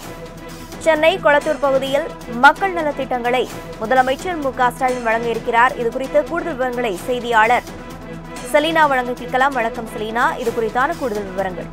சென்னை கொளத்தூர் பகுதியில் மக்கள் நலத் திட்டங்களை முதலமைச்சர் மு க ஸ்டாலின் வழங்க இருக்கிறார் இது குறித்த கூடுதல் விவரங்களை செய்தியாளர் செலீனா வழங்க கேட்கலாம் வணக்கம் செலீனா இது குறித்தான கூடுதல் விவரங்கள்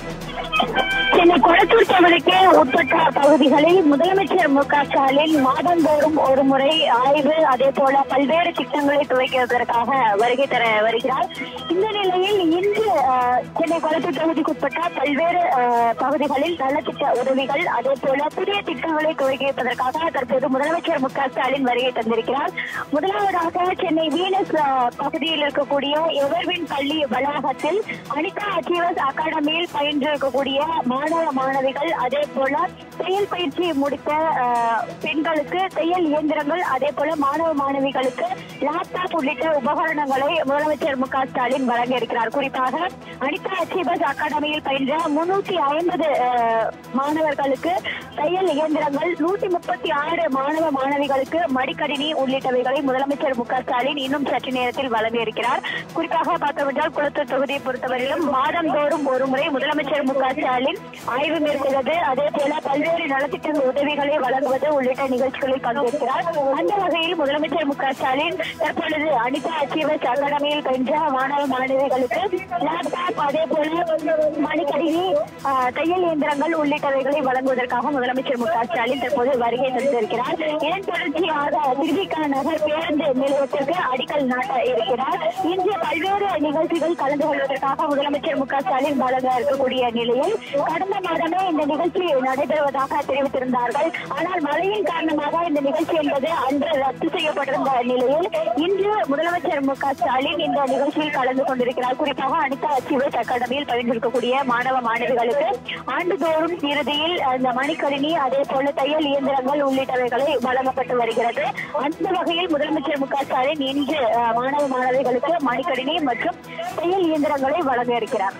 சென்னை கொளத்தூர் தொகுதிக்கு உட்பட்ட பகுதிகளில் முதலமைச்சர் மு க ஸ்டாலின் மாதந்தோறும் ஒரு முறை ஆய்வு அதே போல பல்வேறு திட்டங்களை துவக்குவதற்காக வருகை தர வருகிறார் இந்த நிலையில் இன்று அஹ், சென்னை கொளத்தூர் தொகுதிக்குட்பட்ட பல்வேறு அஹ், பகுதிகளில் நலத்திட்ட உதவிகள் அதே போல புதிய திட்டங்களை துவக்கி வைப்பதற்காக தற்போது முதலமைச்சர் மு க ஸ்டாலின் வருகை தந்திருக்கிறார் முதலாவதாக சென்னை வீனஸ் அஹ், பகுதியில் இருக்கக்கூடிய எவர்வின் பள்ளி வளாகத்தில் அனிதா அச்சீவர்ஸ் அகாடமியில் பயின்றிருக்கக்கூடிய மாணவ மாணவிகள் அதே போல தையல் பயிற்சி முடித்த அஹ், பெண்களுக்கு தையல் இயந்திரங்கள் அதே போல மாணவ மாணவிகளுக்கு லேப்டாப் உள்ளிட்ட உபகரணங்களை முதலமைச்சர் மு க ஸ்டாலின் வழங்க இருக்கிறார் குறிப்பாக அனிதா அச்சீவர்ஸ் அகாடமியில் பயின்ற முன்னூத்தி ஐம்பது மாணவர்களுக்கு தையல் இயந்திரங்கள் நூத்தி முப்பத்தி ஆறு மாணவ மாணவிகளுக்கு மடிக்கணினி உள்ளிட்டவைகளை முதலமைச்சர் மு க ஸ்டாலின் இன்னும் சற்று நேரத்தில் வழங்க இருக்கிறார் குறிப்பாக பார்த்தோம் என்றால் குளத்தூர் தொகுதியை பொறுத்தவரையிலும் மாதந்தோறும் ஒரு முறை முதலமைச்சர் மு க ஸ்டாலின் ஆய்வு மேற்கொள்வது அதே போல பல்வேறு நலத்திட்ட உதவிகளை வழங்குவது உள்ளிட்ட நிகழ்ச்சிகளில் பங்கேற்கிறார் அந்த வகையில் முதலமைச்சர் மு க ஸ்டாலின் தற்பொழுது அனிதா அச்சீவர்ஸ் அகாடமியில் பயின்ற மாணவ மாணவிகளுக்கு லேப்டாப் அதே போல மணிக்கணினி ஆஹ், தையல் இயந்திரங்கள் உள்ளிட்டவைகளை வழங்குவதற்காக முதலமைச்சர் மு க ஸ்டாலின் தற்போது வருகை தந்திருக்கிறார் இதன் தொடர்ச்சியாக திருவிக நகர் பேருந்து நிலையத்திற்கு அடிக்கல் நாட்ட இருக்கிறார் இன்று பல்வேறு நிகழ்ச்சிகள் கலந்து கொள்வதற்காக முதலமைச்சர் மு க ஸ்டாலின் வழங்க இருக்கக்கூடிய நிலையில் கடந்த மாதமே இந்த நிகழ்ச்சி நடைபெறுவதாக தெரிவித்திருந்தார்கள் ஆனால் மழையின் காரணமாக இந்த நிகழ்ச்சி என்பது அன்று ரத்து செய்யப்பட்டிருந்த நிலையில் இன்று முதலமைச்சர் மு க ஸ்டாலின் இந்த நிகழ்ச்சியில் கலந்து கொண்டிருக்கிறார் குறிப்பாக அனிதா அச்சீவர்ஸ் அகாடமியில் பயின்றிருக்கக்கூடிய மாணவ மாணவிகளுக்கு ஆண்டுதோறும் இறுதியில் அந்த மணிக்கணினி அதே போல தையல் இயந்திரங்கள் உள்ளிட்டவைகளை வழங்கப்பட்டு வருகிறது அந்த வகையில் முதலமைச்சர் மு க ஸ்டாலின் இன்று அஹ், மாணவ மாணவிகளுக்கு மணிக்கணினி மற்றும் தையல் இயந்திரங்களை வழங்க இருக்கிறார்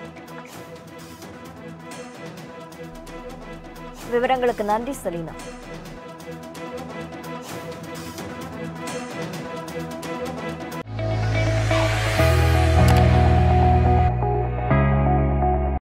விவரங்களுக்கு நன்றி செலீனா